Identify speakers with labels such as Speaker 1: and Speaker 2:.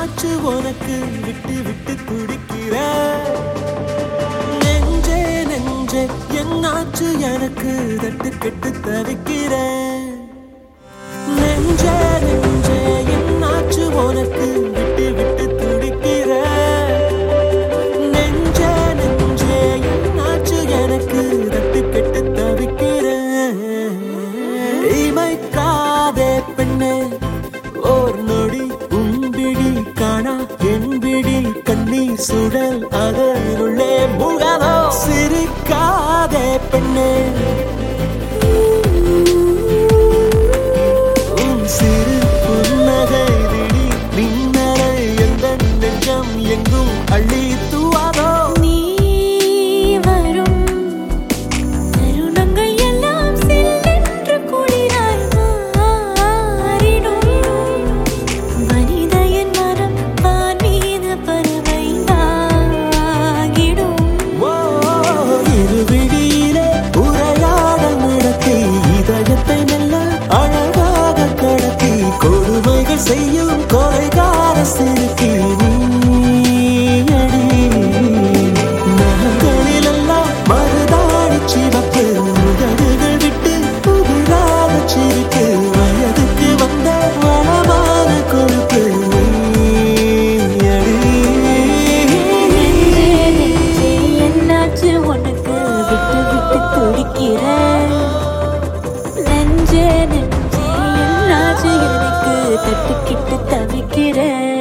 Speaker 1: என்னாச்சு உனக்கு விட்டு விட்டு துடிக்கிற நெஞ்சே நெஞ்சே என்னாச்சு எனக்கு தட்டு கெட்டு தவிக்கிறேன் நெஞ்சே நெஞ்சே என்னாச்சு உனக்கு விட்டு விட்டு துடிக்கிற நெஞ்சே நெஞ்சே என்னாச்சு எனக்கு தட்டு கெட்டு தவிக்கிறேன் இமைக்காதே பெண்ணே ஓர் நொடி உன்பிடி காணா என்பிடி கண்ணீர் சுழல் அதனுள்ளே முகமோ சிரிக்காதே பெண்ணே உன் சிறு புன்னகை விழி மின்னலை எந்த நெஞ்சம் எங்கும் அள்ளி தூவாதோ
Speaker 2: நீ வரும் தருணங்கள் எல்லாம் சில்லென்று குளிராய் மாறிடும் மனிதையின் மனம் வானீத பறவையாகிடும்
Speaker 1: ஓ, இருவிழியிலே உரையாடல் நடத்தி இதயத்தை மெல்ல அழகாக கடத்தி கொடுமைகள் செய்யும் கொலைகார சிறுக்கி நீயடி. நகங்களிலெல்லாம் மருதாணி சிவப்பு உதடுகள் விட்டு புதிராக சிரிப்பு வயதுக்கு வந்த வளமான கொழுப்பு நீயடி.
Speaker 2: நெஞ்சே, என்னாச்சு உனக்கு விட்டு விட்டு துடிக்கிற நெஞ்சே நெஞ்சே என்னாச்சு எனக்கு தட்டுக்கிட்டு தவிக்கிற